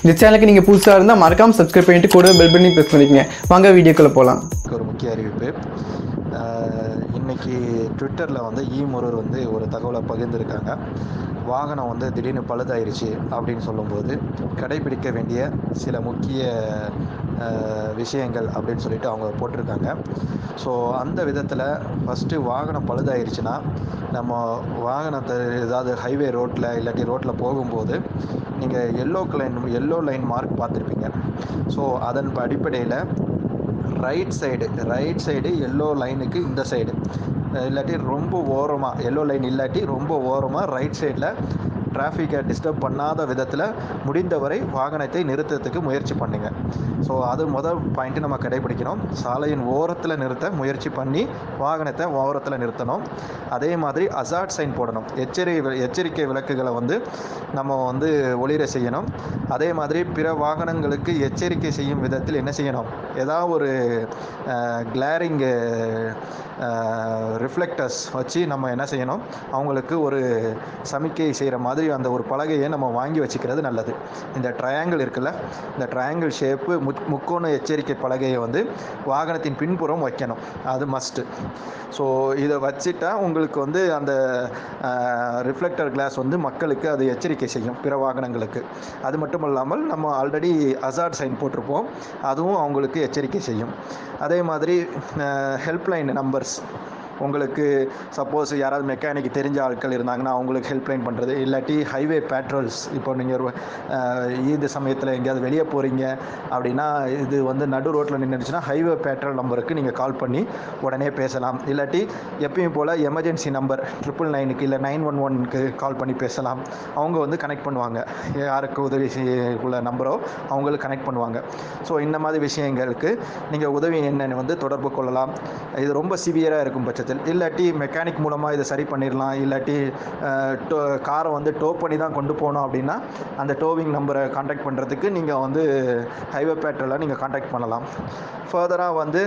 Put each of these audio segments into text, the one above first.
இந்த சேனலுக்கு நீங்கள் புதுசாக இருந்தால் மறக்காமல் சப்ஸ்கிரைப் பண்ணிட்டு கூட பெல் பண்ணி ப்ரெஸ் பண்ணிக்கங்க வாங்க வீடியோக்குள்ளே போகலாம் ஒரு முக்கிய அறிவிப்பு அஹ், இன்னைக்கு ட்விட்டரில் வந்து ஈ முரர் வந்து ஒரு தகவலை பகிர்ந்திருக்காங்க வாகனம் வந்து திடீர்னு பழுதாயிருச்சு அப்படின்னு சொல்லும்போது கடைபிடிக்க வேண்டிய சில முக்கிய அஹ், விஷயங்கள் அப்படின்னு சொல்லிட்டு அவங்க போட்டிருக்காங்க ஸோ அந்த விதத்தில் ஃபஸ்ட்டு வாகனம் பழுதாயிருச்சுன்னா நம்ம வாகனத்தை ஏதாவது ஹைவே ரோட்டில் இல்லாட்டி ரோட்டில் போகும்போது நீங்கள் yellow line yellow line mark பார்த்துருப்பீங்க ஸோ அதன் அடிப்படையில் right side right side yellow லைனுக்கு இந்த சைடு இல்லாட்டி ரொம்ப ஓரமாக எல்லோ லைன் இல்லாட்டி ரொம்ப ஓரமாக ரைட் சைடில் டிராஃபிக்கை டிஸ்டர்ப் பண்ணாத விதத்தில் முடிந்தவரை வாகனத்தை நிறுத்தத்துக்கு முயற்சி பண்ணுங்க ஸோ அது முதல் பாயிண்ட்டு நம்ம கடைபிடிக்கணும் சாலையின் ஓரத்தில் நிறுத்த முயற்சி பண்ணி வாகனத்தை ஓரத்தில் நிறுத்தணும் அதே மாதிரி அசாட் சைன் போடணும் எச்சரி எச்சரிக்கை விளக்குகளை வந்து நம்ம வந்து ஒளிர செய்யணும் அதே மாதிரி பிற வாகனங்களுக்கு எச்சரிக்கை செய்யும் விதத்தில் என்ன செய்யணும் ஏதாவது ஒரு கிளாரிங் ரிஃப்ளெக்டர்ஸ் வச்சு நம்ம என்ன செய்யணும் அவங்களுக்கு ஒரு சமிக்கை செய்கிற மாதிரி அந்த ஒரு பலகையை நம்ம வாங்கி வச்சுக்கிறது நல்லது இந்த ட்ரையாங்கிள் இருக்குல்ல இந்த ட்ரையாங்கிள் ஷேப்பு முக் முக்கோண எச்சரிக்கை பலகையை வந்து வாகனத்தின் பின்புறம் வைக்கணும் அது மஸ்ட்டு ஸோ இதை வச்சுட்டா உங்களுக்கு வந்து அந்த ரிஃப்ளெக்டர் கிளாஸ் வந்து மக்களுக்கு அது எச்சரிக்கை செய்யும் பிற வாகனங்களுக்கு அது மட்டும் இல்லாமல் நம்ம ஆல்ரெடி அசாட் சைன் போட்டிருப்போம் அதுவும் அவங்களுக்கு எச்சரிக்கை செய்யும் அதே மாதிரி ஹெல்ப்லைன் நம்பர்ஸ் உங்களுக்கு சப்போஸ் யாராவது மெக்கானிக் தெரிஞ்ச ஆட்கள் இருந்தாங்கன்னா அவங்களுக்கு ஹெல்ப்லைன் பண்ணுறது இல்லாட்டி ஹைவே பேட்ரோல்ஸ் இப்போ நீங்கள் ஒரு அஹ், ஈது சமயத்தில் எங்கேயாவது வெளியே போகிறீங்க அப்படின்னா இது வந்து நடு ரோட்டில் நின்றுச்சுன்னா ஹைவே பேட்ரோல் நம்பருக்கு நீங்கள் கால் பண்ணி உடனே பேசலாம் இல்லாட்டி எப்பயும் போல் எமர்ஜென்சி நம்பர் ட்ரிபிள் நைனுக்கு இல்லை நைன் ஒன் ஒன்க்கு கால் பண்ணி பேசலாம் அவங்க வந்து கனெக்ட் பண்ணுவாங்க யாருக்கு உதவி செய்யக்குள்ள நம்பரோ அவங்களுக்கு கனெக்ட் பண்ணுவாங்க ஸோ இந்த மாதிரி விஷயங்களுக்கு நீங்கள் உதவி என்னன்னு வந்து தொடர்பு கொள்ளலாம் இது ரொம்ப சிவியராக இருக்கும் பட்சத்தில் இல்லாட்டி மெக்கானிக் மூலமாக இதை சரி பண்ணிடலாம் இல்லாட்டி காரை வந்து டோ பண்ணி தான் கொண்டு போகணும் அப்படின்னா அந்த டோவிங் நம்பரை காண்டாக்ட் பண்ணுறதுக்கு நீங்கள் வந்து ஹைவே பேட்ரோலில் நீங்கள் காண்டாக்ட் பண்ணலாம் ஃபர்தராக வந்து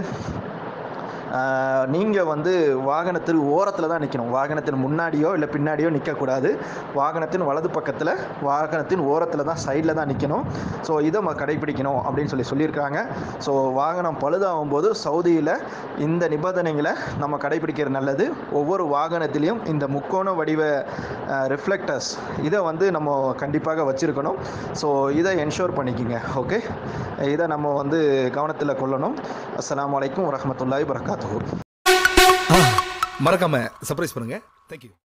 நீங்கள் வந்து வாகனத்தில் ஓரத்தில் தான் நிற்கணும் வாகனத்தின் முன்னாடியோ இல்லை பின்னாடியோ நிற்கக்கூடாது வாகனத்தின் வலது பக்கத்தில் வாகனத்தின் ஓரத்தில் தான் சைடில் தான் நிற்கணும் ஸோ இதை நம்ம கடைபிடிக்கணும் அப்படின்னு சொல்லி சொல்லியிருக்காங்க ஸோ வாகனம் பழுதாகும் போது சவுதியில் இந்த நிபந்தனைகளை நம்ம கடைபிடிக்கிறது நல்லது ஒவ்வொரு வாகனத்திலையும் இந்த முக்கோண வடிவ ரிஃப்ளெக்டர்ஸ் இதை வந்து நம்ம கண்டிப்பாக வச்சுருக்கணும் ஸோ இதை என்ஷோர் பண்ணிக்கிங்க ஓகே இதை நம்ம வந்து கவனத்தில் கொள்ளணும் அஸ்ஸலாமு அலைக்கும் வரஹ்மத்துல்லாஹி வரகாத்துஹு மறக்காம சர்ப்ரைஸ் பண்ணுங்க தேங்க்யூ